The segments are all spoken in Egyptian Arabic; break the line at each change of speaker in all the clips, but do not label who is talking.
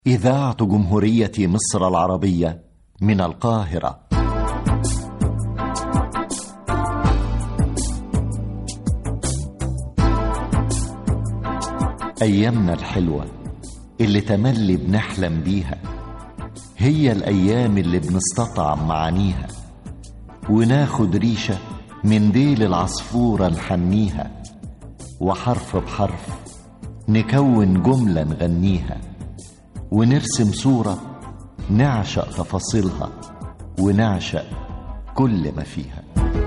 إذاعة جمهورية مصر العربية من القاهرة أيامنا الحلوة اللي تملي بنحلم بيها هي الأيام اللي بنستطعم معانيها وناخد ريشة من ديل العصفورة نحنيها وحرف بحرف نكون جملة نغنيها ونرسم صورة نعشق تفاصيلها ونعشق كل ما فيها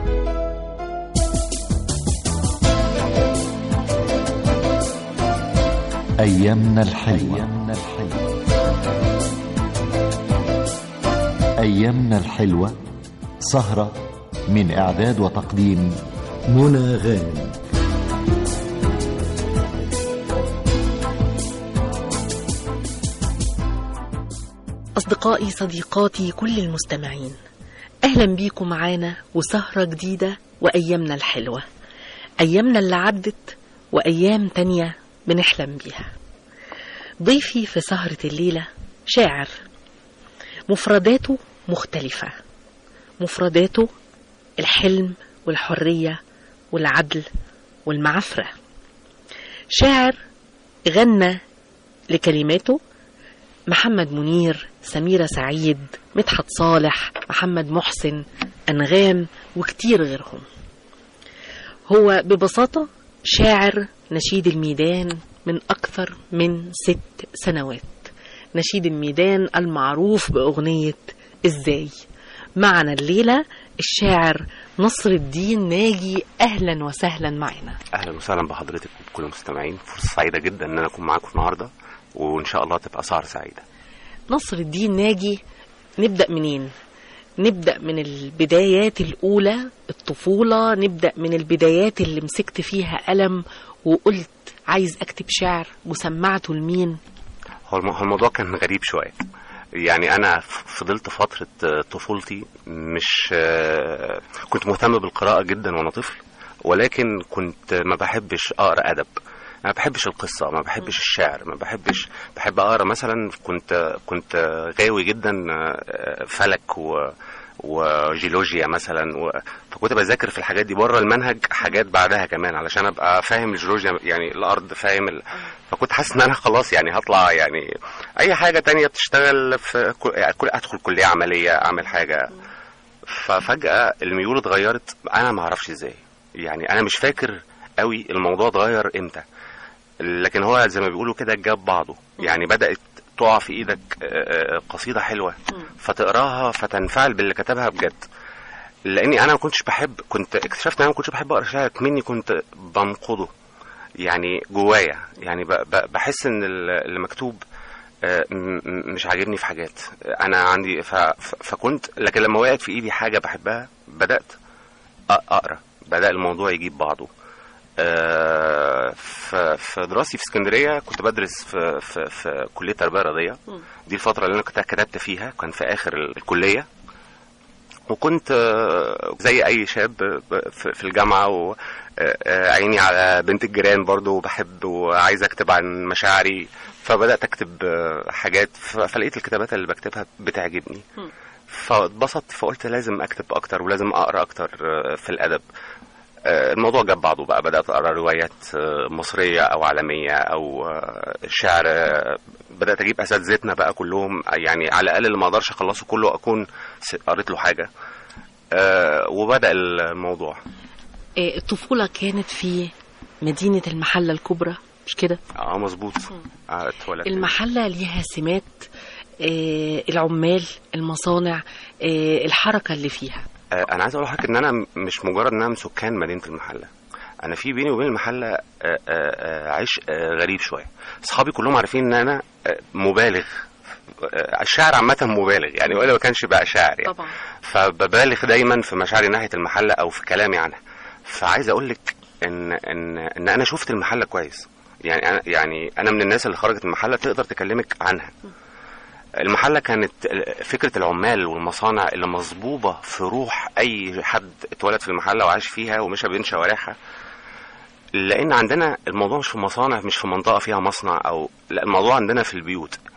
أيامنا الحلوة أيامنا الحلوة أيامنا الحلوة سهرة من إعداد وتقديم منى غانم
أصدقائي صديقاتي كل المستمعين أهلا بيكم معانا وسهرة جديدة وأيامنا الحلوة أيامنا اللي عدت وأيام تانية بنحلم بيها ضيفي في سهرة الليلة شاعر مفرداته مختلفة مفرداته الحلم والحرية والعدل والمعفرة شاعر غنى لكلماته محمد منير سميرة سعيد مدحت صالح محمد محسن أنغام وكتير غيرهم هو ببساطة شاعر نشيد الميدان من أكثر من ست سنوات نشيد الميدان المعروف بأغنية إزاي معنا الليلة الشاعر نصر الدين ناجي أهلا وسهلا معنا
اهلا وسهلا بحضرتك وبكل المستمعين فرصه سعيده جدا ان انا اكون معاكم النهارده وان شاء الله تبقى سهره سعيده
نصر الدين ناجي نبدأ منين؟ نبدأ من البدايات الأولى الطفولة نبدأ من البدايات اللي مسكت فيها قلم وقلت عايز أكتب شعر وسمعته لمين
هو الم- هو الموضوع كان غريب شويه يعني انا ف- فضلت فتره آه، طفولتي مش آه، كنت مهتم بالقراءه جدا وانا طفل ولكن كنت ما بحبش اقرا ادب ما بحبش القصه ما بحبش الشعر ما بحبش بحب اقرا مثلا كنت كنت غاوي جدا آه، فلك و وجيولوجيا مثلا و... فكنت بذاكر في الحاجات دي بره المنهج حاجات بعدها كمان علشان ابقى فاهم الجيولوجيا يعني الارض فاهم ال... فكنت حاسس ان انا خلاص يعني هطلع يعني اي حاجه تانية بتشتغل في كل... يعني كل- ادخل كليه عمليه اعمل حاجه ففجاه الميول اتغيرت انا ما اعرفش ازاي يعني انا مش فاكر قوي الموضوع اتغير امتى لكن هو زي ما بيقولوا كده جاب بعضه يعني بدات تقع في ايدك آه، آه، قصيده حلوه فتقراها فتنفعل باللي كتبها بجد لاني انا ما كنتش بحب كنت اكتشفت ان انا ما كنتش بحب اقرا شعر مني كنت بنقده يعني جوايا يعني ب- ب- بحس ان ال- اللي مكتوب آه، م- م- مش عاجبني في حاجات انا عندي ف- ف- فكنت لكن لما وقعت في ايدي حاجه بحبها بدات أ- اقرا بدا الموضوع يجيب بعضه آه، ف- في دراستي في اسكندريه كنت بدرس في في, في كليه تربيه رياضيه دي الفتره اللي انا كنت كتبت فيها كان في اخر الكليه وكنت آه، زي اي شاب ب- في في الجامعه وعيني على بنت الجيران برضو وبحب وعايز اكتب عن مشاعري فبدات اكتب آه، حاجات ف- فلقيت الكتابات اللي بكتبها بتعجبني فاتبسطت فقلت لازم اكتب اكتر ولازم اقرا اكتر آه، في الادب آه، الموضوع جاب بعضه بقى بدات اقرا روايات آه، مصريه او عالميه او آه، شعر آه، بدات اجيب اساتذتنا بقى كلهم يعني على الاقل اللي ما اقدرش اخلصه كله اكون س- قريت له حاجه آه، وبدا الموضوع
آه، الطفولة كانت في مدينة المحلة الكبرى مش كده
اه مظبوط آه، اتولدت
المحلة ليها سمات آه، العمال المصانع آه، الحركة اللي فيها
آه، انا عايز اقول لحضرتك ان انا م- مش مجرد ان انا من سكان مدينه المحله انا في بيني وبين المحله آه، آه، آه، عيش آه، غريب شويه اصحابي كلهم عارفين ان انا آه، مبالغ آه، الشعر عامه مبالغ يعني ولا ما كانش بقى شاعر يعني
طبعا
فببالغ دايما في مشاعري ناحيه المحله او في كلامي عنها فعايز اقول لك ان ان ان انا شفت المحله كويس يعني انا يعني انا من الناس اللي خرجت من المحله تقدر تكلمك عنها المحله كانت فكره العمال والمصانع اللي مصبوبه في روح اي حد اتولد في المحله وعاش فيها ومشى بين شوارعها لان عندنا الموضوع مش في مصانع مش في منطقه فيها مصنع او لا الموضوع عندنا في البيوت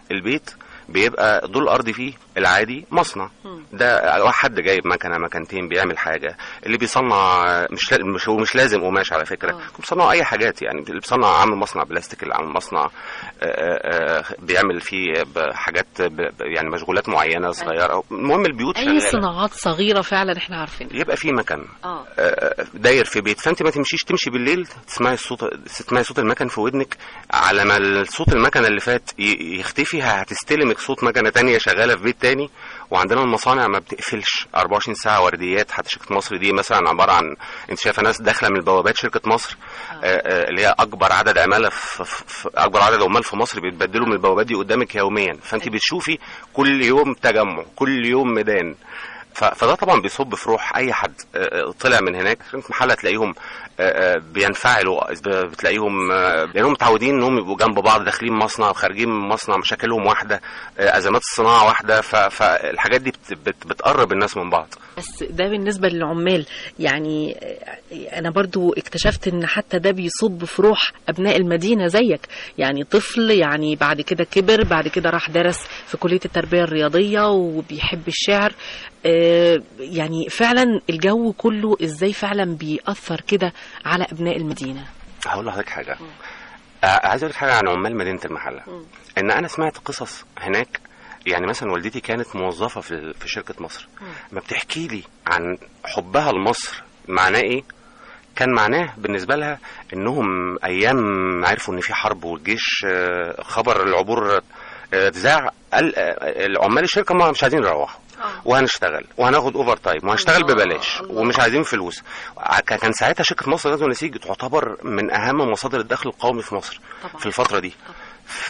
البيت بيبقى دول الارض فيه العادي مصنع ده حد جايب مكنه مكنتين بيعمل حاجه اللي بيصنع مش لا- مش هو مش لازم قماش على فكره
آه.
بيصنعوا اي حاجات يعني اللي بيصنع عامل مصنع بلاستيك اللي عامل مصنع آه، آه، آه، بيعمل فيه ب- حاجات ب- ب- يعني مشغولات معينه صغيره المهم البيوت
اي
شغالة.
صناعات صغيره فعلا احنا عارفينها
يبقى في مكان
اه
آه، داير في بيت فانت ما تمشيش تمشي بالليل تسمعي الصوت تسمعي صوت المكن في ودنك على ما صوت المكن اللي فات ي- يختفي هتستلمك صوت مكنه تانية شغاله في بيت تاني وعندنا المصانع ما بتقفلش 24 ساعه ورديات حتى شركه مصر دي مثلا عباره عن انت شايفه ناس داخله من البوابات شركه مصر آه، آه، اللي هي اكبر عدد عماله في في- في اكبر عدد عمال في مصر بيتبدلوا من البوابات دي قدامك يوميا فانت بتشوفي كل يوم تجمع كل يوم ميدان ف- فده طبعا بيصب في روح اي حد آه، آه، طلع من هناك في محل تلاقيهم آه، آه، بينفعلوا ب- بتلاقيهم آه، لانهم متعودين انهم يبقوا جنب بعض داخلين مصنع وخارجين من مصنع مشاكلهم واحده آه، ازمات الصناعه واحده ف- فالحاجات دي بت- بت- بتقرب الناس من بعض
بس ده بالنسبة للعمال يعني آه، أنا برضو اكتشفت إن حتى ده بيصب في روح أبناء المدينة زيك يعني طفل يعني بعد كده كبر بعد كده راح درس في كلية التربية الرياضية وبيحب الشعر آه، يعني فعلا الجو كله إزاي فعلا بيأثر كده على أبناء المدينة
هقول لحضرتك حاجه آه، عايز اقول لك حاجه عن عمال مدينه المحله ان انا سمعت قصص هناك يعني مثلا والدتي كانت موظفه في في شركه مصر ما بتحكي لي عن حبها لمصر معناه ايه كان معناه بالنسبه لها انهم ايام عرفوا ان في حرب والجيش آه، خبر العبور آه، اتذاع قال آه، العمال الشركه ما مش عايزين يروحوا وهنشتغل وهناخد اوفر تايم وهنشتغل
الله،
ببلاش
الله.
ومش عايزين فلوس ع- كان ساعتها شركه مصر غزل ونسيج تعتبر من اهم مصادر الدخل القومي في مصر
طبعا.
في الفتره دي ف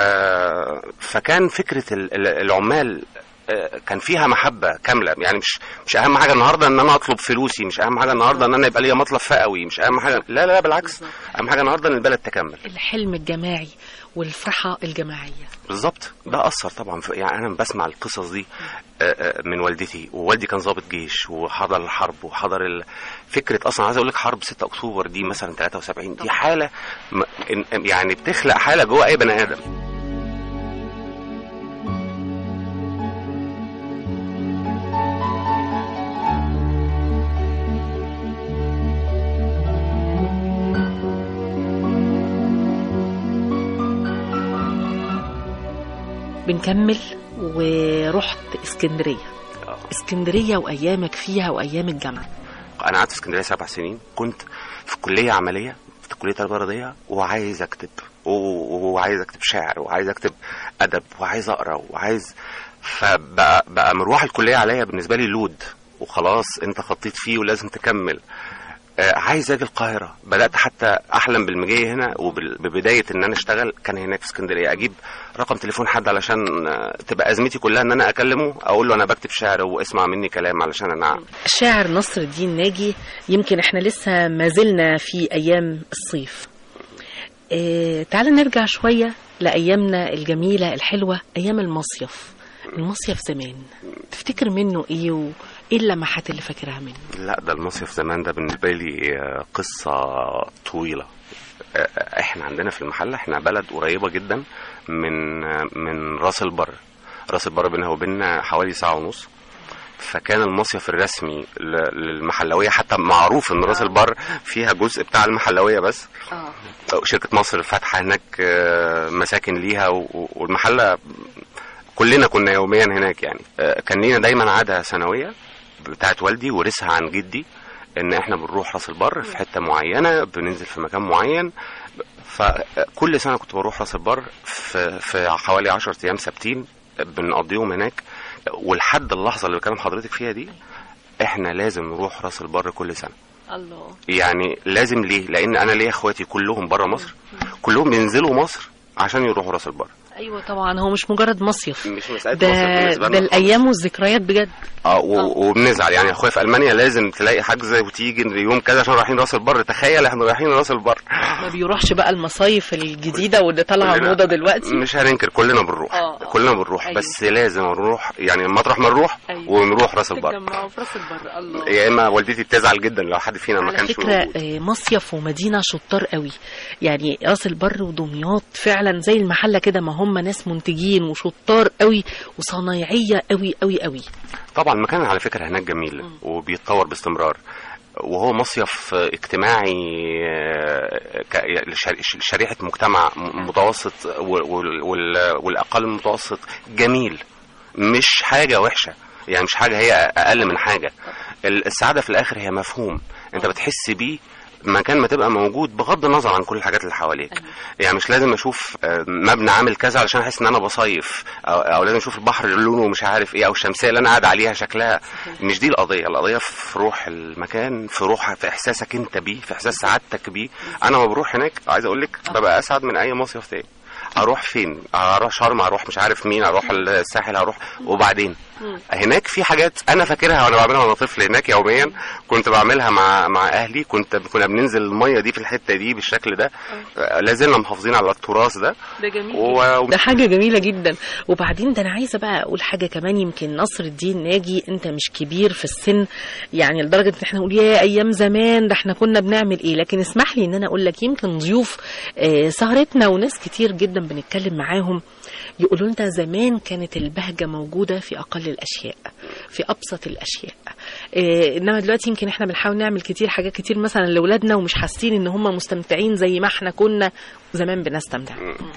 آه، فكان فكره ال- ال- العمال آه، كان فيها محبه كامله يعني مش مش اهم حاجه النهارده ان انا اطلب فلوسي مش اهم حاجه النهارده ان انا يبقى ليا مطلب فئوي مش اهم حاجه لا لا, لا بالعكس
بالظبط.
اهم حاجه النهارده ان البلد تكمل
الحلم الجماعي والفرحة الجماعية
بالظبط ده اثر طبعا في يعني انا بسمع القصص دي آه، آه، من والدتي ووالدي كان ضابط جيش وحضر الحرب وحضر ال... فكره اصلا عايز اقول لك حرب 6 اكتوبر دي مثلا 73 دي حاله م- إن- يعني بتخلق حاله جوه اي بني ادم
بنكمل ورحت اسكندرية
آه.
اسكندرية وأيامك فيها وأيام الجامعة
انا قعدت في اسكندريه سبع سنين كنت في كليه عمليه في كليه تربيه رياضيه وعايز اكتب و- وعايز اكتب شعر وعايز اكتب ادب وعايز اقرا وعايز فبقى بقى مروح الكليه عليا بالنسبه لي لود وخلاص انت خطيت فيه ولازم تكمل آه، عايز اجي القاهره بدات حتى احلم بالمجيه هنا وببدايه ان انا اشتغل كان هناك في اسكندريه اجيب رقم تليفون حد علشان آه، تبقى ازمتي كلها ان انا اكلمه اقول له انا بكتب شعر واسمع مني كلام علشان انا
شاعر نصر الدين ناجي يمكن احنا لسه ما زلنا في أيام الصيف اه تعال نرجع شوية لأيامنا الجميلة الحلوة أيام المصيف المصيف زمان تفتكر منه ايه وايه اللمحات اللي فاكرها منه
لا ده المصيف زمان ده بالنسبة لي آه، قصة طويلة آه، آه، احنا عندنا في المحلة احنا بلد قريبة جدا من آه، من راس البر راس البر بينها وبيننا حوالي ساعة ونص فكان المصيف الرسمي ل- للمحلوية حتى معروف ان راس البر فيها جزء بتاع المحلوية بس
اه
شركة مصر فاتحة هناك آه، مساكن ليها و- و- والمحلة كلنا كنا يوميا هناك يعني آه، كان لينا دايما عادة سنوية بتاعت والدي ورثها عن جدي ان احنا بنروح راس البر في حتة معينة بننزل في مكان معين فكل سنة كنت بروح راس البر في, في حوالي 10 ايام ثابتين بنقضيهم هناك ولحد اللحظة اللي بكلم حضرتك فيها دي احنا لازم نروح راس البر كل سنة
الله
يعني لازم ليه لان انا ليا اخواتي كلهم بره مصر كلهم بينزلوا مصر عشان يروحوا راس البر
ايوه طبعا هو مش مجرد مصيف
مش مساله
ده
مصر بالنسبه
ده
لنا
الايام والذكريات بجد
اه و- وبنزعل يعني اخويا في المانيا لازم تلاقي حجز وتيجي يوم كذا عشان رايحين راس البر تخيل احنا رايحين راس البر
ما بيروحش بقى المصايف الجديده واللي طالعه
كلنا-
موضه دلوقتي
مش هننكر كلنا بنروح
آه، آه.
كلنا بنروح
أيوة.
بس لازم نروح يعني مطرح ما نروح
أيوة.
ونروح راس البر
تتجمعوا في راس البر الله
يا اما والدتي بتزعل جدا لو حد فينا ما
على
كانش
فكرة
موجود
آه، مصيف ومدينة شطار قوي يعني راس البر ودمياط فعلا زي المحلة كده ما هم هم ناس منتجين وشطار قوي وصنايعيه قوي قوي قوي
طبعا المكان على فكره هناك جميل وبيتطور باستمرار وهو مصيف اجتماعي آه، ك- لشر- لشريحه مجتمع م- متوسط وال- وال- والاقل من المتوسط جميل مش حاجه وحشه يعني مش حاجه هي اقل من حاجه ال- السعاده في الاخر هي مفهوم انت بتحس بيه مكان ما تبقى موجود بغض النظر عن كل الحاجات اللي حواليك يعني مش لازم اشوف آه، مبنى عامل كذا علشان احس ان انا بصيف او, أو لازم اشوف البحر لونه مش عارف ايه او الشمسيه اللي انا قاعد عليها شكلها مش دي القضيه القضيه في روح المكان في روح في احساسك انت بيه في احساس سعادتك بيه انا لما بروح هناك عايز اقول لك ببقى اسعد من اي مصيف تاني اروح فين اروح شرم اروح مش عارف مين اروح الساحل اروح وبعدين هناك في حاجات انا فاكرها وانا بعملها وانا طفل هناك يوميا كنت بعملها مع مع اهلي كنت كنا بننزل الميه دي في الحته دي بالشكل ده آه، لازلنا محافظين على التراث ده
ده جميل
و...
ده حاجة جميلة جدا وبعدين ده أنا عايزة بقى أقول حاجة كمان يمكن نصر الدين ناجي أنت مش كبير في السن يعني لدرجة إن إحنا نقول يا أيام زمان ده إحنا كنا بنعمل إيه لكن اسمح لي إن أنا أقول لك يمكن ضيوف آه، سهرتنا وناس كتير جدا بنتكلم معاهم يقولوا لنا زمان كانت البهجة موجودة في أقل الأشياء في أبسط الأشياء آه، إنما دلوقتي يمكن إحنا بنحاول نعمل كتير حاجات كتير مثلا لأولادنا ومش حاسين إن هم مستمتعين زي ما إحنا كنا زمان بنستمتع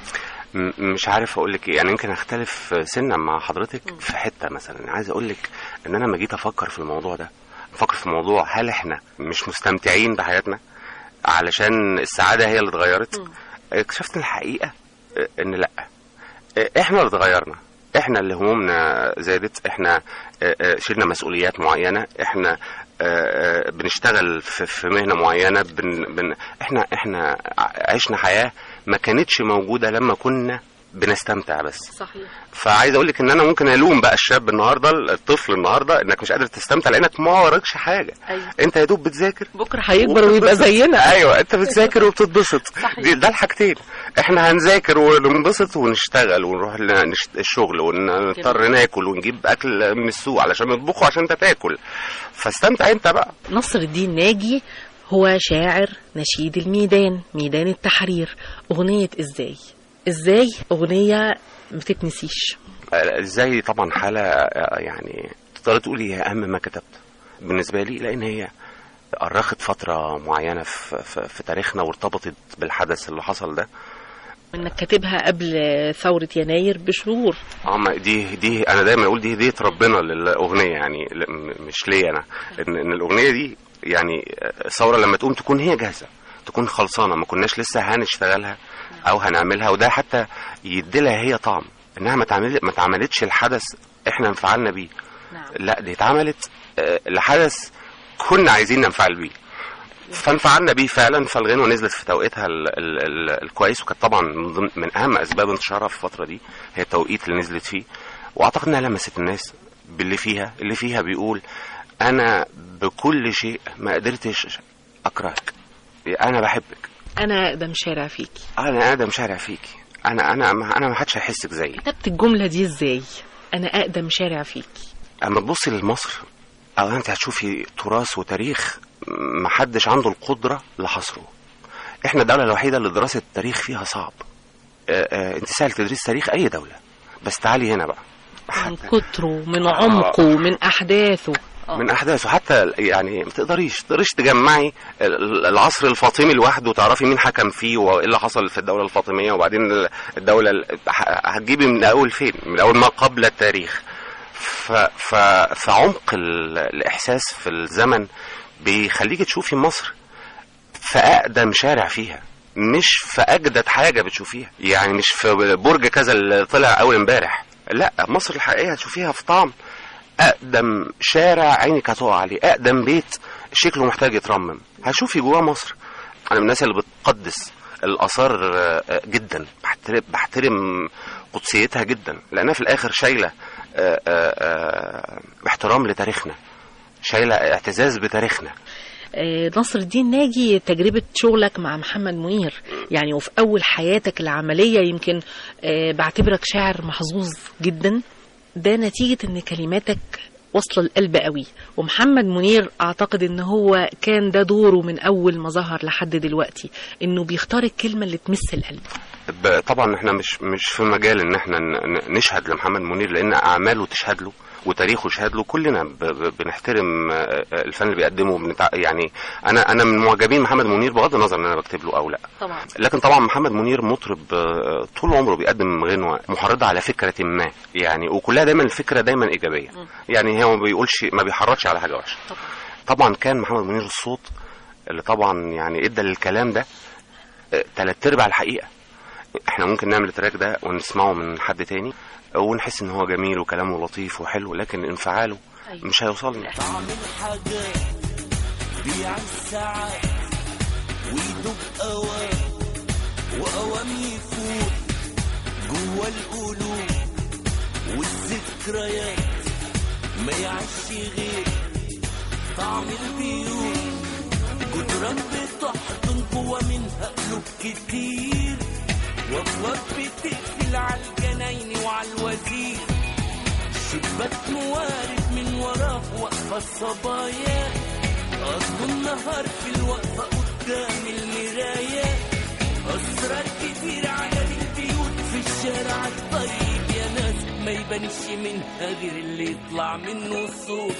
م- مش عارف اقول لك ايه يعني يمكن اختلف سنا مع حضرتك في حته مثلا عايز اقول لك ان انا لما جيت افكر في الموضوع ده افكر في موضوع هل احنا مش مستمتعين بحياتنا علشان السعاده هي اللي اتغيرت اكتشفت الحقيقه اه، ان لا اه، احنا اللي اتغيرنا احنا اللي همومنا زادت احنا اه، اه، شلنا مسؤوليات معينه احنا اه، اه، بنشتغل في في مهنه معينه بن بن احنا احنا ع- عشنا حياه ما كانتش موجوده لما كنا بنستمتع بس
صحيح
فعايز اقول لك ان انا ممكن الوم بقى الشاب النهارده الطفل النهارده انك مش قادر تستمتع لانك ما وراكش حاجه
أيوة.
انت يا دوب بتذاكر
بكره هيكبر ويبقى زينا
ايوه انت بتذاكر وبتتبسط
صحيح.
دي ده الحاجتين احنا هنذاكر وننبسط ونشتغل ونروح ل- نشت- الشغل ونضطر ناكل ونجيب اكل من السوق علشان نطبخه عشان انت تاكل فاستمتع انت بقى
نصر الدين ناجي هو شاعر نشيد الميدان ميدان التحرير أغنية إزاي إزاي أغنية ما تتنسيش
ازاي طبعا حاله آه، يعني تقدر تقولي هي اهم ما كتبت بالنسبه لي لان هي أرخت فترة معينة في, في, في تاريخنا وارتبطت بالحدث اللي حصل ده
انك كاتبها قبل ثورة يناير بشهور
اه ما دي دي انا دايما اقول دي هديه ربنا للاغنيه يعني ل- م- مش ليا انا ان, إن الاغنيه دي يعني الثوره لما تقوم تكون هي جاهزه تكون خلصانه ما كناش لسه هنشتغلها او هنعملها وده حتى يديلها هي طعم انها ما تعمل ما اتعملتش الحدث احنا انفعلنا بيه
نعم.
لا دي اتعملت آه، لحدث كنا عايزين ننفعل بيه فانفعلنا بيه فعلا فالغنوه نزلت في توقيتها ال ال ال الكويس وكانت طبعا من, ضمن من اهم اسباب انتشارها في الفتره دي هي التوقيت اللي نزلت فيه واعتقد انها لمست الناس باللي فيها اللي فيها بيقول انا بكل شيء ما قدرتش اكرهك انا بحبك
انا اقدم شارع فيكي
انا ادم شارع فيكي انا انا انا ما حدش هيحسك زيي
كتبت الجملة دي ازاي انا اقدم شارع فيكي
اما تبصي لمصر او انت هتشوفي تراث وتاريخ ما حدش عنده القدره لحصره احنا الدوله الوحيده اللي دراسه التاريخ فيها صعب آه، آه، انت سهل تدريس تاريخ اي دوله بس تعالي هنا بقى
من كتره من عمقه من احداثه
من احداثه حتى يعني ما تقدريش تقدريش تجمعي ال- العصر الفاطمي لوحده وتعرفي مين حكم فيه وايه اللي حصل في الدوله الفاطميه وبعدين ال- الدوله ال- ه- هتجيبي من اول فين من اول ما قبل التاريخ ف ف فعمق ال- الاحساس في الزمن بيخليكي تشوفي مصر في اقدم شارع فيها مش في اجدد حاجه بتشوفيها يعني مش في برج كذا اللي طلع اول امبارح لا مصر الحقيقيه هتشوفيها في طعم اقدم شارع عينك هتقع عليه اقدم بيت شكله محتاج يترمم هشوفي جواه مصر انا من الناس اللي بتقدس الاثار آه، آه، جدا بحترم, بحترم قدسيتها جدا لانها في الاخر شايله آه، آه، آه، احترام لتاريخنا شايله اعتزاز بتاريخنا
آه، نصر الدين ناجي تجربة شغلك مع محمد منير يعني وفي أول حياتك العملية يمكن آه، بعتبرك شاعر محظوظ جدا ده نتيجة إن كلماتك واصلة القلب قوي ومحمد منير أعتقد إن هو كان ده دوره من أول ما ظهر لحد دلوقتي إنه بيختار الكلمة اللي تمس القلب
ب- طبعا احنا مش مش في مجال ان احنا ن- ن- نشهد لمحمد منير لان اعماله تشهد له وتاريخه يشهد له كلنا ب- ب- بنحترم آه، آه، الفن اللي بيقدمه وبنتع... يعني انا انا من معجبين محمد منير بغض النظر ان انا بكتب له او لا
طبعا
لكن طبعا محمد منير مطرب آه، طول عمره بيقدم غنوة محرضة على فكرة ما يعني وكلها دايما الفكرة دايما إيجابية يعني هو ما بيقولش ما بيحرضش على حاجة وحشة
طبعا
طبعا كان محمد منير الصوت اللي طبعا يعني ادى للكلام ده آه، تلات ارباع الحقيقة احنا ممكن نعمل التراك ده ونسمعه من حد تاني ونحس ان هو جميل وكلامه لطيف وحلو لكن انفعاله
أيوة.
مش هيوصلنا
طعم الحاجات بيع الساعات ويدوب اوام واوام يفوت جوا القلوب والذكريات ما يعيش غير طعم البيوت جدران بتحضن جوا منها قلوب كتير وابواب بتقفل على الجناين وعلى الوزير شباك موارد من وراه واقفة الصبايا قضوا النهار في الوقفة قدام المراية أسرار كتير على البيوت في الشارع الطيب يا ناس ما يبانش منها غير اللي يطلع منه الصوت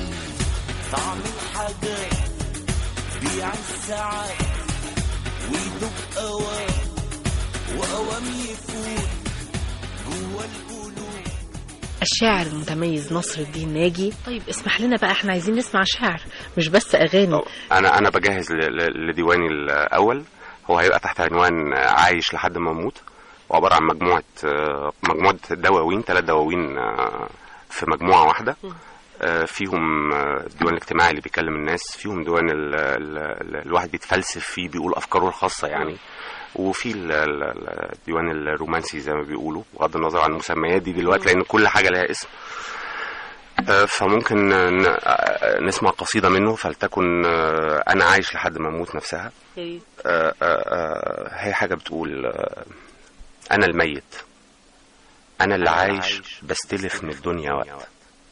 طعم الحاجات بيع الساعات ويدوب أوام وأوام يفوت جوا القلوب
الشاعر المتميز نصر الدين ناجي طيب اسمح لنا بقى احنا عايزين نسمع شعر مش بس اغاني
انا انا بجهز ل- ل- لديواني الاول هو هيبقى تحت عنوان آه، عايش لحد ما اموت وعباره عن مجموعه آه، مجموعه دواوين ثلاث دواوين آه، في مجموعه واحده آه، فيهم آه، الديوان الاجتماعي اللي بيكلم الناس فيهم ديوان ال ال ال الواحد بيتفلسف فيه بيقول افكاره الخاصه يعني وفي ال- ال- ال- الديوان الرومانسي زي ما بيقولوا بغض النظر عن المسميات دي دلوقتي لان كل حاجه لها اسم آه، فممكن ن- آه، نسمع قصيدة منه فلتكن آه، أنا عايش لحد ما أموت نفسها آه، آه، آه، هي حاجة بتقول آه، أنا الميت أنا اللي عايش بستلف من الدنيا وقت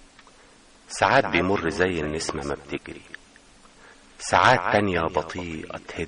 ساعات بيمر زي النسمة ما بتجري ساعات تانية بطيئة تهد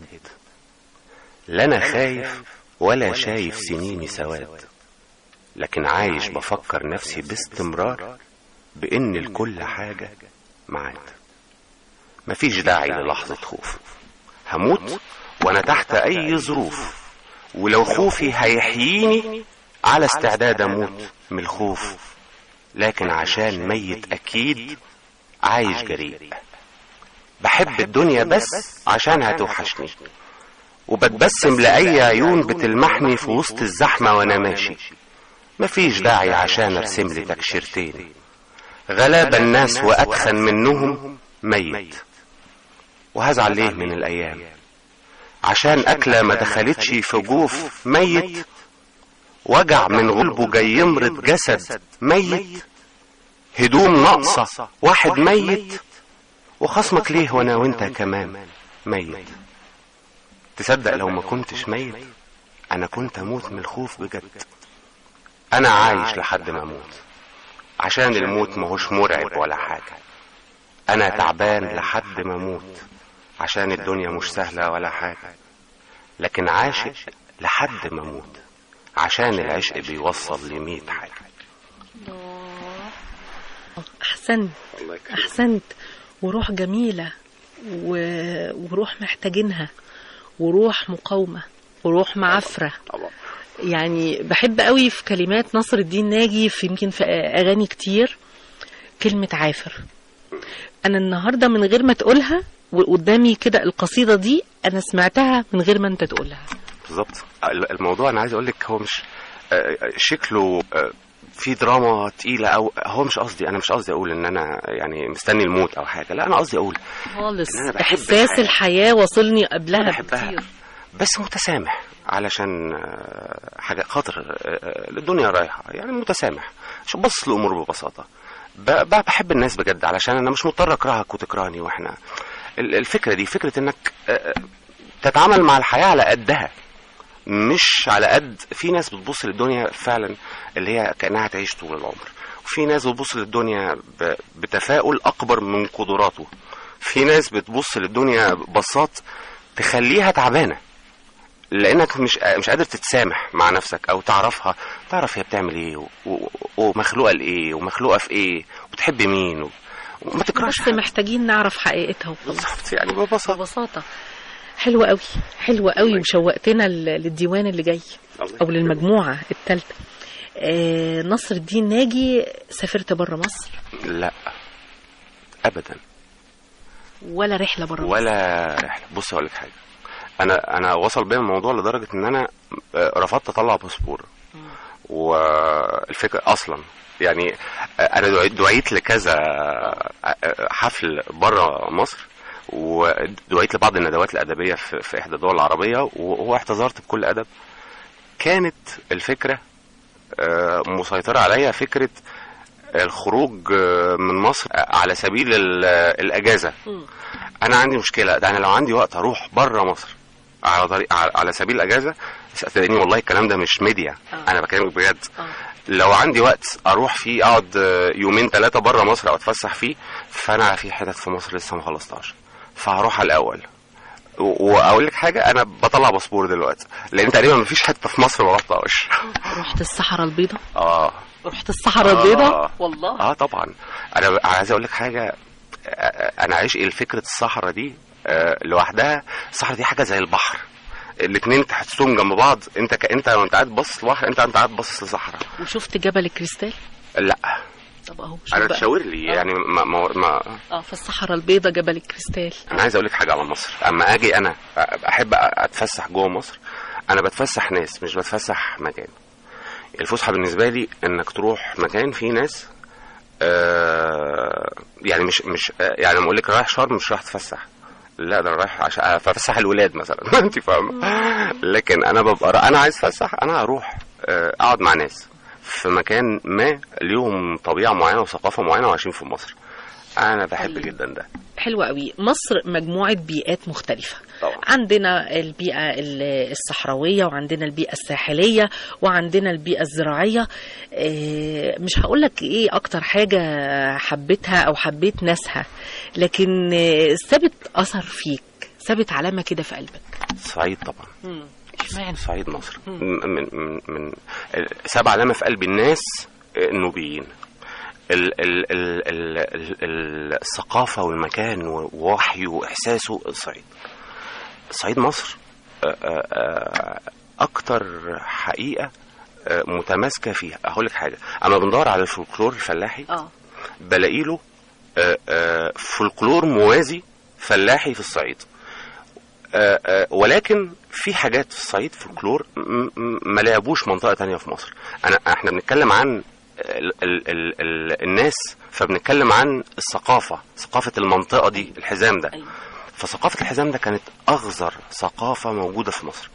لا أنا خايف ولا شايف سنيني سواد لكن عايش بفكر نفسي باستمرار بإن لكل حاجة ميعاد مفيش داعي للحظة خوف هموت وأنا تحت أي ظروف ولو خوفي هيحييني على استعداد أموت من الخوف لكن عشان ميت أكيد عايش جريء بحب الدنيا بس عشان هتوحشني وبتبسم لأي عيون بتلمحني في وسط الزحمة وأنا ماشي مفيش داعي عشان أرسم لي تكشيرتين غلاب الناس وأدخن منهم ميت وهزعل ليه من الأيام عشان أكلة ما دخلتش في جوف ميت وجع من غلبه جاي يمرض جسد ميت هدوم ناقصة واحد ميت وخصمك ليه وانا وانت كمان ميت تصدق لو ما كنتش ميت انا كنت اموت من الخوف بجد انا عايش لحد ما اموت عشان الموت ماهوش مرعب ولا حاجة انا تعبان لحد ما اموت عشان الدنيا مش سهلة ولا حاجة لكن عاشق لحد ما اموت عشان العشق بيوصل لميت حاجة
احسنت احسنت وروح جميله و... وروح محتاجينها وروح مقاومه وروح معفره
طبعا
يعني بحب قوي في كلمات نصر الدين ناجي في يمكن في اغاني كتير كلمه عافر انا النهارده من غير ما تقولها وقدامي كده القصيده دي انا سمعتها من غير ما انت تقولها
بالظبط الموضوع انا عايز اقول لك هو مش آه، شكله آه، في دراما تقيلة أو هو مش قصدي أنا مش قصدي أقول إن أنا يعني مستني الموت أو حاجة لا أنا قصدي أقول
خالص
إن أنا بحب
احساس
الحياة.
الحياه واصلني قبلها
بحبها
بكتير
بس متسامح علشان آه، حاجة خاطر آه، آه، الدنيا رايحة يعني متسامح عشان بص الأمور ببساطة ب- ب- بحب الناس بجد علشان أنا مش مضطر أكرهك وتكرهني وإحنا ال- الفكرة دي فكرة إنك آه، تتعامل مع الحياة على قدها مش على قد في ناس بتبص للدنيا فعلا اللي هي كأنها تعيش طول العمر وفي ناس بتبص للدنيا ب- بتفاؤل أكبر من قدراته في ناس بتبص للدنيا ببساط تخليها تعبانة لانك مش مش قادر تتسامح مع نفسك او تعرفها تعرف هي بتعمل ايه و- و- ومخلوقه لايه ومخلوقه في ايه وبتحب مين و- وما تكرهش
بس
حد.
محتاجين نعرف حقيقتها وخلاص
بالظبط يعني ببساطه
ببساطة حلوة قوي حلوة قوي وشوقتنا ل- للديوان اللي جاي
الله
او للمجموعة الثالثة آه نصر الدين ناجي سافرت بره مصر
لا ابدا
ولا رحلة بره مصر
ولا رحله بص اقول لك حاجه انا انا وصل بيا الموضوع لدرجه ان انا آه، رفضت اطلع باسبور والفكره اصلا يعني آه، انا دعيت- دعيت لكذا آه، آه، حفل بره مصر ودعيت لبعض الندوات الادبيه في في احدى الدول العربيه و- واعتذرت بكل ادب كانت الفكره آه، مسيطره عليا فكره الخروج آه، من مصر على سبيل ال- الاجازه انا عندي مشكله ده انا لو عندي وقت اروح بره مصر على طريق على على سبيل الاجازه صدقني والله الكلام ده مش ميديا
آه.
انا بكلمك بجد
آه.
لو عندي وقت اروح فيه اقعد آه، يومين ثلاثه بره مصر او اتفسح فيه فانا في حتت في مصر لسه ما خلصتهاش فهروح على الاول و- واقول لك حاجه انا بطلع باسبور دلوقتي لان تقريبا ما فيش حته في مصر ما رحتهاش
رحت الصحراء البيضاء
اه
رحت الصحراء
آه.
البيضاء والله
اه طبعا انا ب- عايز اقول لك حاجه آه، انا عشق لفكره الصحراء دي آه، لوحدها الصحراء دي حاجه زي البحر الاثنين تحسهم جنب بعض انت ك... انت وانت قاعد باصص لبحر انت انت قاعد باصص لصحراء
وشفت جبل الكريستال
لا
طب اهو شوف
انا
بقى.
تشاور لي
آه.
يعني ما, ما, ما
اه في الصحراء البيضاء جبل الكريستال
انا عايز اقول لك حاجه على مصر اما اجي انا احب اتفسح جوه مصر انا بتفسح ناس مش بتفسح مكان الفسحه بالنسبه لي انك تروح مكان فيه ناس آه يعني مش مش آه يعني لما اقول لك رايح شرم مش رايح تفسح لا ده أنا رايح عشان افسح الولاد مثلا انت فاهمه لكن انا ببقى انا عايز اتفسح انا هروح آه، اقعد مع ناس في مكان ما ليهم طبيعه معينه وثقافه معينه وعايشين في مصر انا بحب
أيوة.
جدا ده
حلوة قوي مصر مجموعة بيئات مختلفة
طبعا
عندنا البيئة ال- الصحراوية وعندنا البيئة الساحلية وعندنا البيئة الزراعية آه، مش هقولك ايه اكتر حاجة حبيتها او حبيت ناسها لكن آه، سابت اثر فيك سابت علامة كده في قلبك
صعيد طبعا
اشمعنى
صعيد مصر من من من ساب علامه في قلب الناس النوبيين ال ال ال ال ال ال الثقافه والمكان ووحيه واحساسه الصعيد صعيد مصر آه، آه، آه، اكتر حقيقه آه، متماسكه فيها هقول لك حاجه اما بندور على الفولكلور الفلاحي
اه
بلاقي له آه، آه، فولكلور موازي فلاحي في الصعيد آه، آه، ولكن في حاجات في الصعيد فولكلور م- م- ما لعبوش منطقه تانية في مصر انا احنا بنتكلم عن ال ال ال ال الناس فبنتكلم عن الثقافه ثقافه المنطقه دي الحزام ده
ايوه
فثقافه الحزام ده كانت اغزر ثقافه موجوده في مصر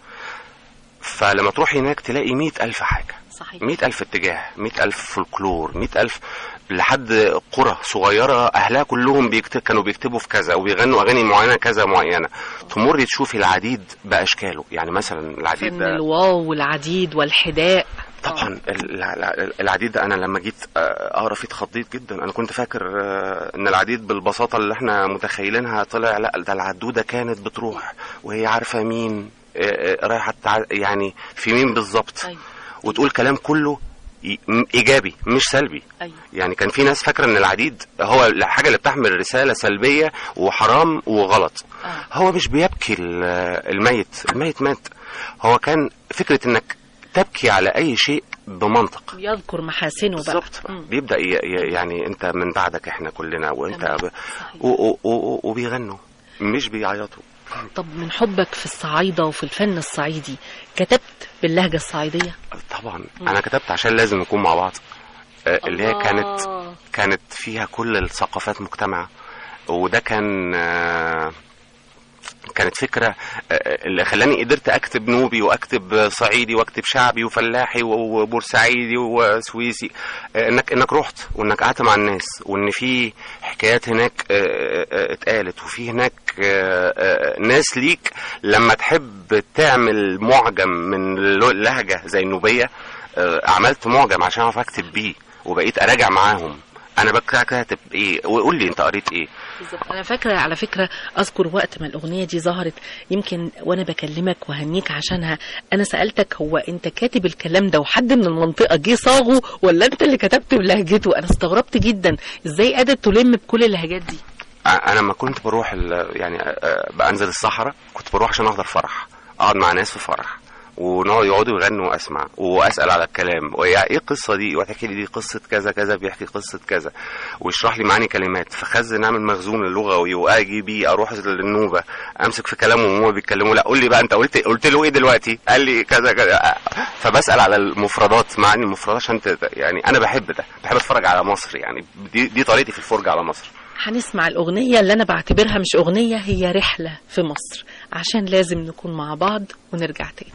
فلما تروح هناك تلاقي مئة ألف حاجة
صحيح
مئة ألف اتجاه مئة ألف فولكلور مئة ألف لحد قرى صغيرة أهلها كلهم بيكتب كانوا بيكتبوا في كذا وبيغنوا أغاني معينة كذا معينة تمر تشوفي العديد بأشكاله يعني مثلا العديد
فن
ده
الواو والعديد والحداء
طبعا ال- ال- العديد ده انا لما جيت آه، اقرا فيه اتخضيت جدا انا كنت فاكر آه، ان العديد بالبساطه اللي احنا متخيلينها طلع لا ده العدوده كانت بتروح وهي عارفه مين آه، آه، رايحه تع- يعني في مين بالظبط
ايوه
وتقول كلام كله ي- م- ايجابي مش سلبي
ايوه
يعني كان في ناس فاكره ان العديد هو الحاجه اللي بتحمل رساله سلبيه وحرام وغلط
آه.
هو مش بيبكي ال- الميت الميت مات هو كان فكره انك تبكي على اي شيء بمنطق
يذكر محاسنه بقى
بالظبط
مم.
بيبدا ي- ي- يعني انت من بعدك احنا كلنا وانت
تمام.
ب...
صحيح.
و... و... و... وبيغنوا مش بيعيطوا
طب من حبك في الصعايدة وفي الفن الصعيدي كتبت باللهجة الصعيدية
طبعا انا كتبت عشان لازم نكون مع بعض آه، اللي هي كانت
الله.
كانت فيها كل الثقافات مجتمعة وده كان آه، كانت فكرة آه، اللي خلاني قدرت أكتب نوبي وأكتب صعيدي وأكتب شعبي وفلاحي وبورسعيدي وسويسي آه، إنك إنك رحت وإنك قعدت مع الناس وإن في حكايات هناك آه، آه، اتقالت وفي هناك آه، آه، ناس ليك لما تحب تعمل معجم من اللهجة زي النوبية آه، عملت معجم عشان أعرف أكتب بيه وبقيت أراجع معاهم انا بقى كاتب ايه وقول لي انت قريت ايه
بالظبط انا فاكره على فكره اذكر وقت ما الاغنيه دي ظهرت يمكن وانا بكلمك وهنيك عشانها انا سالتك هو انت كاتب الكلام ده وحد من المنطقه جه صاغه ولا انت اللي كتبت بلهجته انا استغربت جدا ازاي قادر تلم بكل اللهجات دي
انا لما كنت بروح ال- يعني آه، بنزل الصحراء كنت بروح عشان احضر فرح اقعد مع ناس في فرح ونقعد يقعدوا يغنوا واسمع واسال على الكلام ويا ايه القصه دي وتحكي لي دي قصه كذا كذا بيحكي قصه كذا ويشرح لي معاني كلمات فخزن اعمل مخزون اللغوي واجي بيه اروح للنوبه امسك في كلامهم وهم بيتكلموا لا قول لي بقى انت قلت قلت له ايه دلوقتي قال لي كذا كذا فبسال على المفردات معاني المفردات عشان ت- يعني انا بحب ده بحب اتفرج على مصر يعني دي, دي طريقتي في الفرجه على مصر
هنسمع الأغنية اللي أنا بعتبرها مش أغنية هي رحلة في مصر عشان لازم نكون مع بعض ونرجع تاني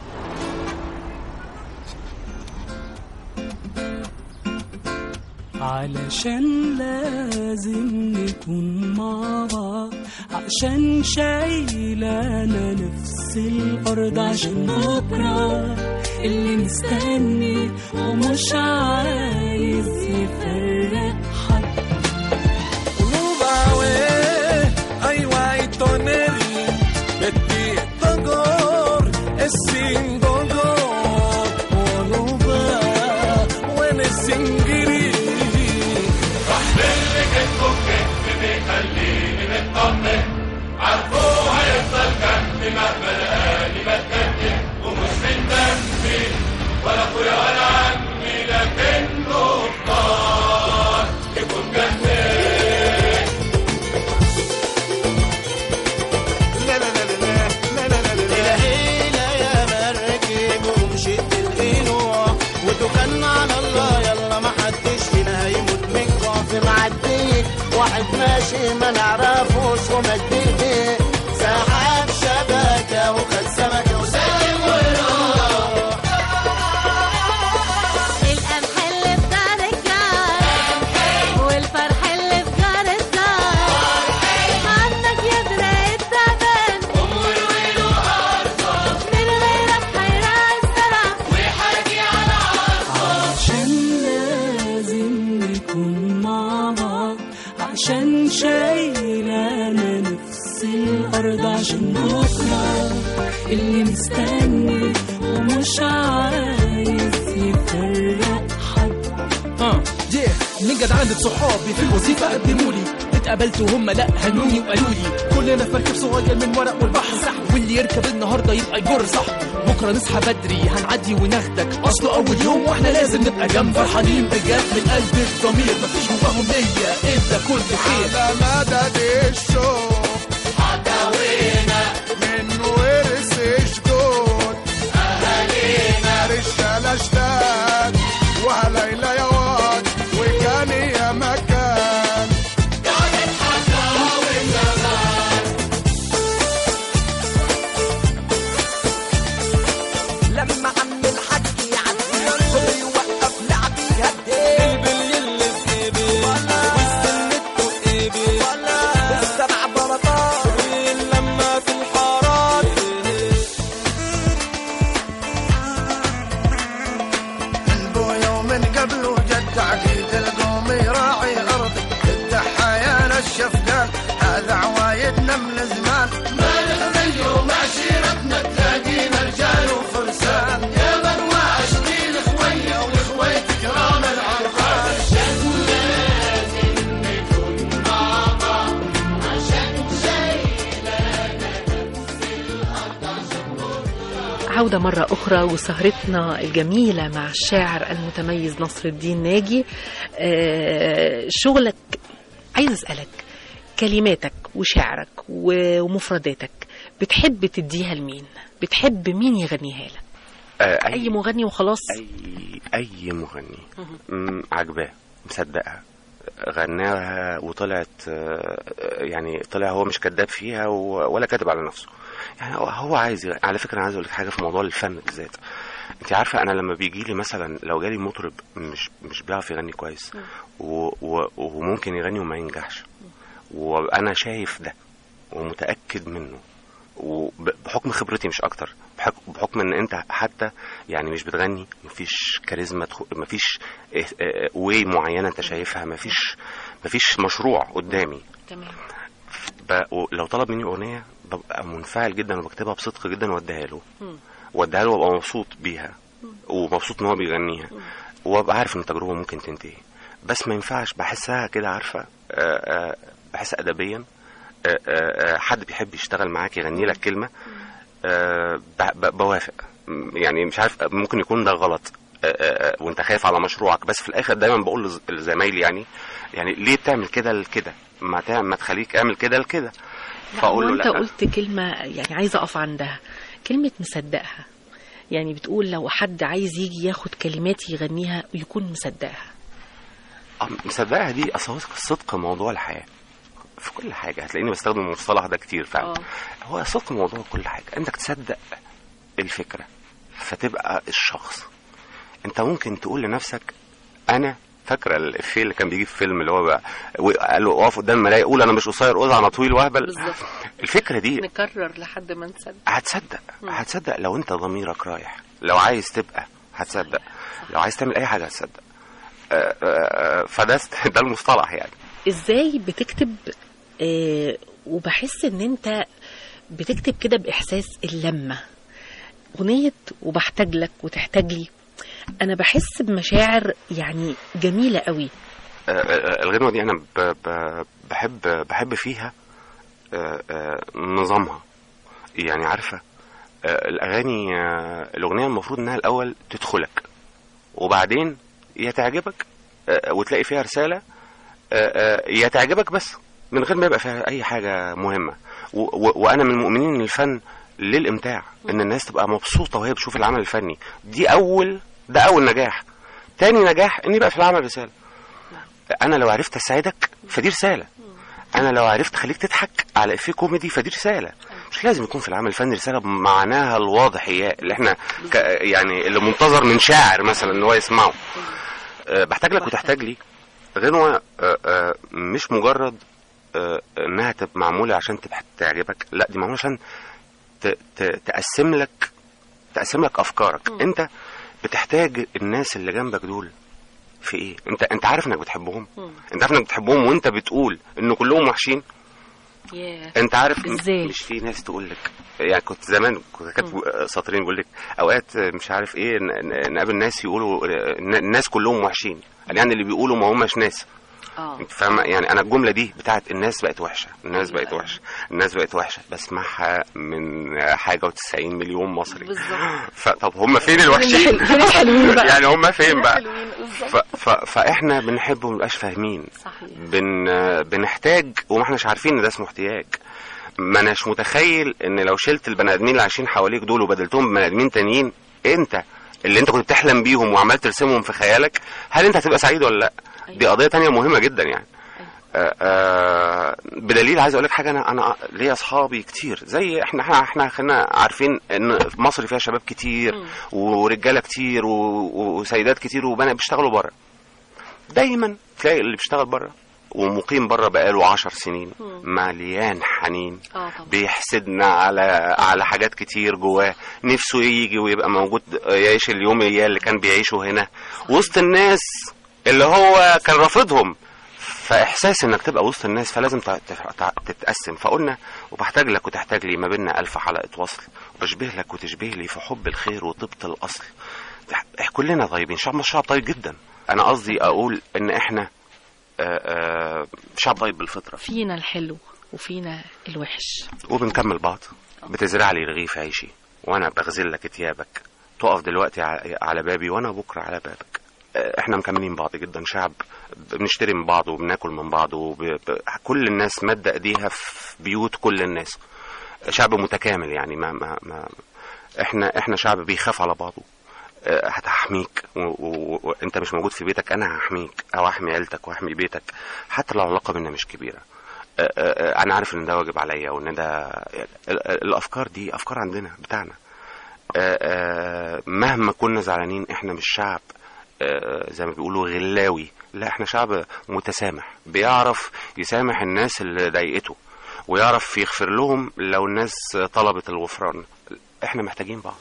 علشان لازم نكون مع بعض عشان شايلانا نفس الأرض عشان بكرة اللي مستني ومش عايز يفرق حد
الهيلة يا مركب ومشيت القنوع وتوكلنا على الله يلا ما حدش فينا هيموت من جوع في معديك واحد ماشي ما نعرفوش ومد ايديه سحب شبكة وخد سمكة وسلم وراح
القمح اللي في دار الجار والفرح اللي في جار الدار عنك يدرى التعبان من غيرك هيراعي الزرع
عشان لازم نكون مع بعض عشان شايلانا نفس الأرض عشان بكرة اللي مستني ومش عايز يفرق حد
اه yeah. من جدعانة صحابي في الوظيفة قدموا لي اتقابلت وهم لا هنوني وقالوا لي كلنا في مركب صغير من ورق والبحر صح واللي يركب النهارده يبقى يجر صح بكره نصحى بدري هنعدي وناخدك اصله اول يوم واحنا لازم نبقى جنب فرحانين بجد من قلب الضمير مفيش جواهم نية انت كل خير
على مدد الشوق حكاوينا من ورث جدود أهالينا رجالة اشتاد وليلى يا واد وكان يا مكان كانت حكاوي زمان
لما عم الحاج يعدي كل يوقف لعبي يهدي البلي اللي في ايدي والسنته في ايدي السبع بلاطات لما في الحارات
البويا ومن قبله جد عقيد القوم يراعي ارضي التحايا الشفقان هذا عوايدنا من زمان ما نغني اليوم عشيرتنا تلاقينا رجال وفرسان يا من وعشتي الاخوية والاخوية كرام العرقان
عودة مرة أخرى وسهرتنا الجميلة مع الشاعر المتميز نصر الدين ناجي آه، شغلك عايز أسألك كلماتك وشعرك و- ومفرداتك بتحب تديها لمين بتحب مين يغنيها لك
آه،
أي مغني وخلاص
اي اي مغني مم، عجباه مصدقها غناها وطلعت آه، يعني طلع هو مش كذاب فيها و- ولا كاتب على نفسه يعني هو- هو عايز يغ- على فكره انا عايز اقول لك حاجه في موضوع الفن بالذات انت عارفه انا لما بيجي لي مثلا لو جالي مطرب مش مش بيعرف يغني كويس و و وممكن يغني وما ينجحش وانا شايف ده ومتاكد منه وبحكم خبرتي مش اكتر بحك- بحكم ان انت حتى يعني مش بتغني مفيش كاريزما تخ... مفيش واي معينه انت شايفها مفيش مفيش مشروع قدامي
تمام
ب... لو طلب مني اغنيه ببقى منفعل جدا وبكتبها بصدق جدا واديها له
مم.
واديها له وابقى مبسوط بيها ومبسوط ان هو بيغنيها وابقى عارف ان التجربه ممكن تنتهي بس ما ينفعش بحسها كده عارفه آه، آه، بحس ادبيا آه، آه، آه، حد بيحب يشتغل معاك يغني لك كلمه آه، ب- ب- بوافق م- يعني مش عارف ممكن يكون ده غلط آه، آه، آه، وانت خايف على مشروعك بس في الاخر دايما بقول لز- لزمايلي يعني يعني ليه بتعمل كده لكده ما تعمل ما تخليك اعمل كده لكده
لا
فاقول
هو
له
انت
لا
قلت كلمة يعني عايزة اقف عندها كلمة مصدقها يعني بتقول لو حد عايز يجي ياخد كلماتي يغنيها يكون مصدقها
آه، مصدقها دي اصل هو الصدق موضوع الحياه في كل حاجه هتلاقيني بستخدم المصطلح ده كتير فعلا
آه.
هو صدق موضوع كل حاجه انك تصدق الفكره فتبقى الشخص انت ممكن تقول لنفسك انا فاكره الافيه اللي كان بيجي في فيلم اللي هو بقى قال له اقف قدام المرايه قول انا مش قصير قول انا طويل وهبل
بالظبط
الفكره دي
نكرر لحد ما نصدق
هتصدق هتصدق لو انت ضميرك رايح لو عايز تبقى هتصدق لو عايز تعمل اي حاجه هتصدق آه، آه، آه، فده ده المصطلح يعني
ازاي بتكتب آه وبحس ان انت بتكتب كده باحساس اللمه اغنيه وبحتاج لك وتحتاج لي انا بحس بمشاعر يعني جميله قوي
آه، آه، الغنوة دي أنا ب- ب- بحب بحب فيها آه، آه، نظامها يعني عارفة آه، الأغاني آه، الأغنية المفروض إنها الأول تدخلك وبعدين يا تعجبك آه، وتلاقي فيها رسالة آه، آه، يا تعجبك بس من غير ما يبقى فيها أي حاجة مهمة و- و- وأنا من المؤمنين إن الفن للإمتاع إن الناس تبقى مبسوطة وهي بتشوف العمل الفني دي أول ده أول نجاح تاني نجاح إن يبقى في العمل رسالة انا لو عرفت اساعدك فدي رساله انا لو عرفت اخليك تضحك على افيه كوميدي فدي رساله مش لازم يكون في العمل الفني رساله بمعناها الواضح هي اللي احنا ك يعني اللي منتظر من شاعر مثلا ان هو يسمعه أه بحتاج لك وتحتاج لي غنوه أه أه مش مجرد أه انها تبقى معموله عشان تبقى تعجبك لا دي معموله عشان ت- ت- تقسم لك تقسم لك افكارك انت بتحتاج الناس اللي جنبك دول في ايه انت انت عارف انك بتحبهم انت عارف انك بتحبهم وانت بتقول ان كلهم وحشين
ياه
انت عارف
إزاي؟
مش في ناس تقول لك يعني كنت زمان كنت كاتب سطرين بقول لك اوقات مش عارف ايه ن- ن- نقابل ناس يقولوا ن- الناس كلهم وحشين قال يعني اللي بيقولوا ما هماش ناس
اه
انت فاهمه يعني انا الجمله دي بتاعت الناس بقت وحشه الناس بقت وحشه الناس بقت وحشه بسمعها من حاجه و90 مليون مصري
بالظبط.
فطب هم فين الوحشين
فين الحلوين بقى؟
يعني هم فين بقى
حلوين بالظبط
ف... ف... فاحنا بنحب وما نبقاش فاهمين
صحيح
بن... بنحتاج وما احناش عارفين ان ده اسمه احتياج ما اناش متخيل ان لو شلت البني ادمين اللي عايشين حواليك دول وبدلتهم ببني ادمين تانيين انت اللي انت كنت بتحلم بيهم وعمال ترسمهم في خيالك هل انت هتبقى سعيد ولا لا دي قضيه تانية مهمه جدا يعني آه، آه، بدليل عايز اقول لك حاجه انا انا ليا اصحابي كتير زي احنا احنا احنا خلينا عارفين ان مصر فيها شباب كتير ورجاله كتير و- وسيدات كتير وبنات بيشتغلوا بره دايما تلاقي اللي بيشتغل بره ومقيم بره بقاله عشر سنين مليان حنين
اه طبعا
بيحسدنا على على حاجات كتير جواه نفسه يجي ويبقى موجود يعيش اليوم اللي كان بيعيشه هنا وسط الناس اللي هو كان رافضهم فاحساس انك تبقى وسط الناس فلازم ت- ت- تتقسم فقلنا وبحتاج لك وتحتاج لي ما بيننا الف حلقه وصل وبشبه لك وتشبه لي في حب الخير وطيبه الاصل إح- كلنا طيبين شعب مصر شعب طيب جدا انا قصدي اقول ان احنا آه، آه، شعب طيب بالفطره
فينا الحلو وفينا الوحش
وبنكمل بعض بتزرع لي رغيف عيشي وانا بغزل لك اتيابك تقف دلوقتي ع- على بابي وانا بكره على بابك آه، احنا مكملين بعض جدا شعب بنشتري من بعض وبناكل من بعض وب... ب... كل الناس مادة ايديها في بيوت كل الناس شعب متكامل يعني ما, ما, ما احنا احنا شعب بيخاف على بعضه آه، هتحميك وانت و... و... وانت مش موجود في بيتك انا هحميك او احمي عيلتك واحمي بيتك حتى لو العلاقه بينا مش كبيره آه، آه، آه، انا عارف ان ده واجب عليا وان ده ال- ال- الافكار دي افكار عندنا بتاعنا آه، آه، مهما كنا زعلانين احنا مش شعب آه، زي ما بيقولوا غلاوي لا احنا شعب متسامح بيعرف يسامح الناس اللي ضايقته ويعرف يغفر لهم لو الناس طلبت الغفران احنا محتاجين بعض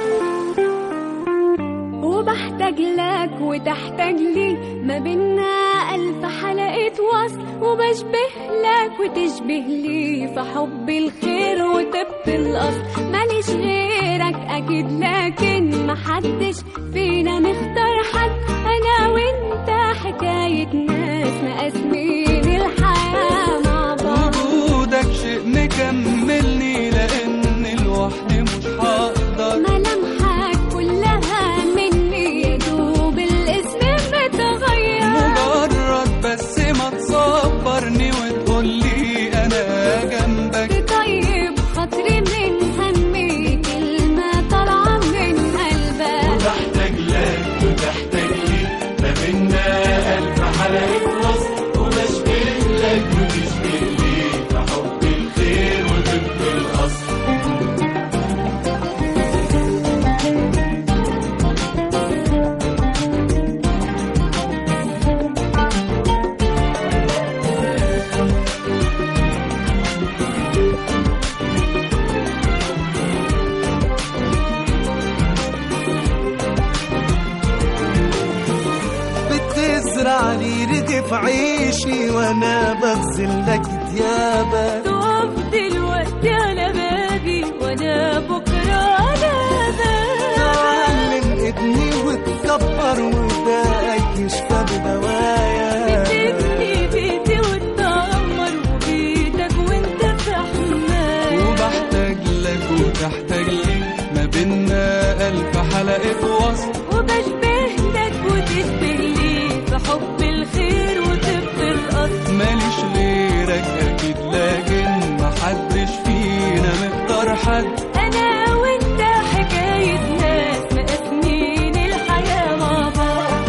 وبحتاج لك وتحتاج لي ما بينا
منا ألف حلقة وصل وبشبه لك وتشبه لي في حب الخير وطب الأصل ماليش غيرك أكيد لكن محدش فينا مختار حد أنا وأنت حكاية ناس مقاسمين الحياة مع بعض
وجودك شيء مكملني لان لوحدي مش هقدر
ملامحك كلها مني يا دوب الاسم متغير
مجرد بس ما تصبرني وتقولي انا جنبك
طيب خاطري من همي كلمة طالعة من قلبك
بحتاج لك وتحتاج لي ما بينا ألف حلقة وصل وبشبه لك وتشبه لي في حب الخير وطب الأصل بتزرع لي رغف عيشي وانا بغسل لك ديابك
تقف دلوقتي على بابي وانا بكرة على بابك
تعلم ابني وتكبر وداك يشفى بدوايا
تبني بيتي وتدمر وبيتك وانت في حماية
وبحتاج لك وتحتاج لي ما بينا ألف حلقة وصل
وبشبه لك وتشبه لي في حب الخير وطب الأصل
ماليش غيرك أكيد لكن محدش فينا مختار حد
أنا وأنت حكاية ناس مقاسمين الحياة مع بعض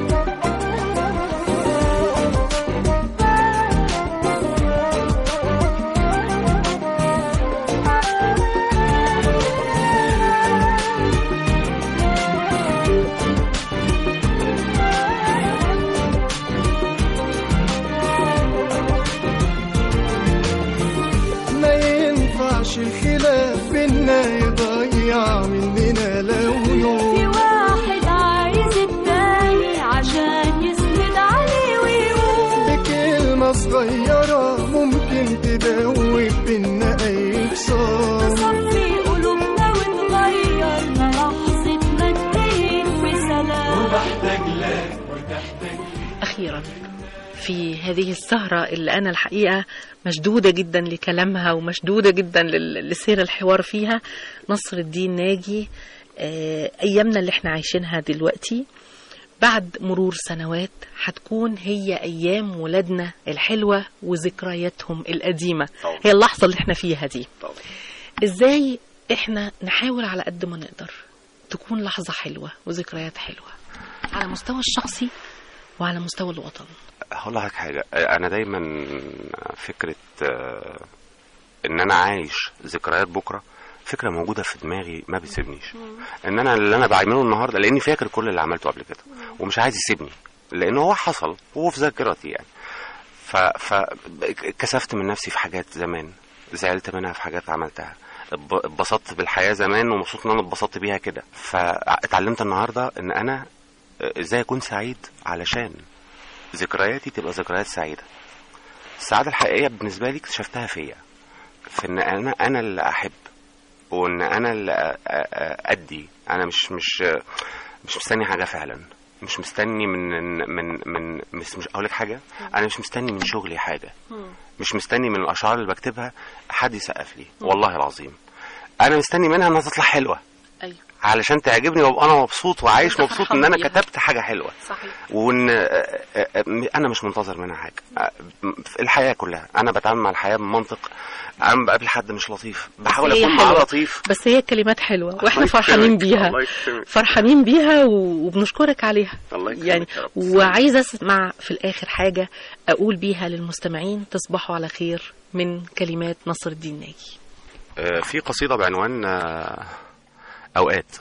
ما ينفعش الخلاف بينا يضيع مننا لو يوم
في واحد عايز التاني عشان يسند عليه ويقول
بكلمة صغيرة ممكن تدوب بينا أي خسارة
تصفي قلوبنا وتغير لحظة ما تنتهي بسلام
أخيرا في هذه السهرة اللي أنا الحقيقة مشدودة جدا لكلامها ومشدودة جدا لل- لسير الحوار فيها نصر الدين ناجي آه، أيامنا اللي احنا عايشينها دلوقتي بعد مرور سنوات هتكون هي أيام ولادنا الحلوة وذكرياتهم القديمة
طبعا.
هي اللحظة اللي احنا فيها دي
طبعا.
ازاي احنا نحاول على قد ما نقدر تكون لحظة حلوة وذكريات حلوة على المستوى الشخصي وعلى مستوى الوطن
هقول لك حاجة أنا دايما فكرة آه، إن أنا عايش ذكريات بكرة فكرة موجودة في دماغي ما بتسيبنيش إن أنا اللي أنا بعمله النهاردة لأني فاكر كل اللي عملته قبل كده ومش عايز يسيبني لأن هو حصل وهو في ذاكرتي يعني ف ف كسفت من نفسي في حاجات زمان زعلت منها في حاجات عملتها اتب- اتبسطت بالحياة زمان ومبسوط إن أنا اتبسطت بيها كده فاتعلمت النهاردة إن أنا إزاي أكون سعيد علشان ذكرياتي تبقى ذكريات سعيدة السعادة الحقيقية بالنسبة لي اكتشفتها فيا في ان انا انا اللي احب وان انا اللي أ- أ- ادي انا مش مش مش مستني حاجة فعلا مش مستني من من من مش مش اقول لك حاجة انا مش مستني من شغلي حاجة مش مستني من الاشعار اللي بكتبها حد يسقف لي والله العظيم انا مستني منها انها تطلع حلوة
ايوه
علشان تعجبني وابقى انا مبسوط وعايش
وأنت
مبسوط
فرحان
ان انا
بيها.
كتبت حاجة حلوة
صحيح
وان آه، آه، آه، انا مش منتظر منها حاجه آه، في الحياه كلها انا بتعامل مع الحياه بمنطق انا بقابل حد مش لطيف بحاول
هي
اكون معاه
حلوة.
لطيف
بس هي كلمات حلوة واحنا
الله
فرحانين
يكرمك،
بيها
الله يكرمك.
فرحانين بيها و- وبنشكرك عليها
الله يكرمك
يعني
يا رب.
وعايزة اسمع في الاخر حاجة اقول بيها للمستمعين تصبحوا على خير من كلمات نصر الدين ناجي
آه، في قصيده بعنوان آه، اوقات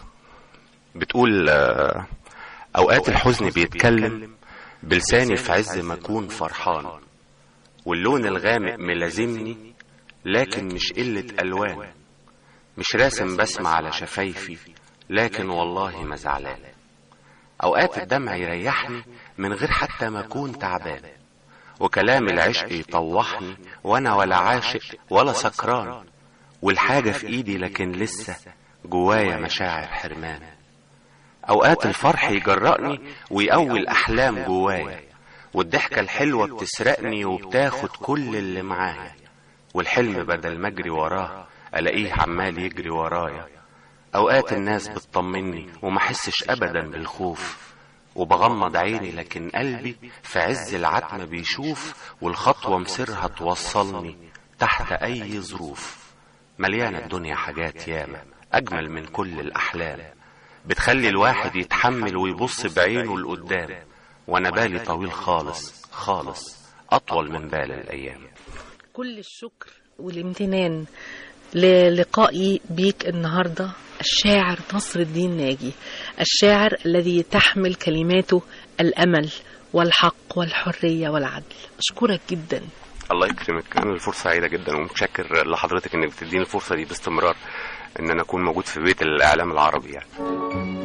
بتقول آه، اوقات الحزن بيتكلم بلساني في عز ما اكون فرحان واللون الغامق ملازمني لكن مش قله الوان مش راسم بسمة على شفايفي لكن والله ما زعلان اوقات الدمع يريحني من غير حتى ما اكون تعبان وكلام العشق يطوحني وانا ولا عاشق ولا سكران والحاجة في ايدي لكن لسه جوايا مشاعر حرمان اوقات الفرح يجرأني ويقوي الاحلام جوايا والضحكة الحلوة بتسرقني وبتاخد كل اللي معايا والحلم بدل ما اجري وراه الاقيه عمال يجري ورايا اوقات الناس بتطمني وما احسش ابدا بالخوف وبغمض عيني لكن قلبي في عز العتمة بيشوف والخطوة مصيرها توصلني تحت اي ظروف مليانة الدنيا حاجات ياما اجمل من كل الاحلام بتخلي الواحد يتحمل ويبص بعينه لقدام وانا بالي طويل خالص خالص اطول من بال الايام
كل الشكر والامتنان للقائي بيك النهاردة الشاعر نصر الدين ناجي الشاعر الذي تحمل كلماته الأمل والحق والحرية والعدل أشكرك جدا
الله يكرمك انا الفرصه سعيده جدا ومتشكر لحضرتك انك بتديني الفرصه دي باستمرار ان انا اكون موجود في بيت الاعلام العربي يعني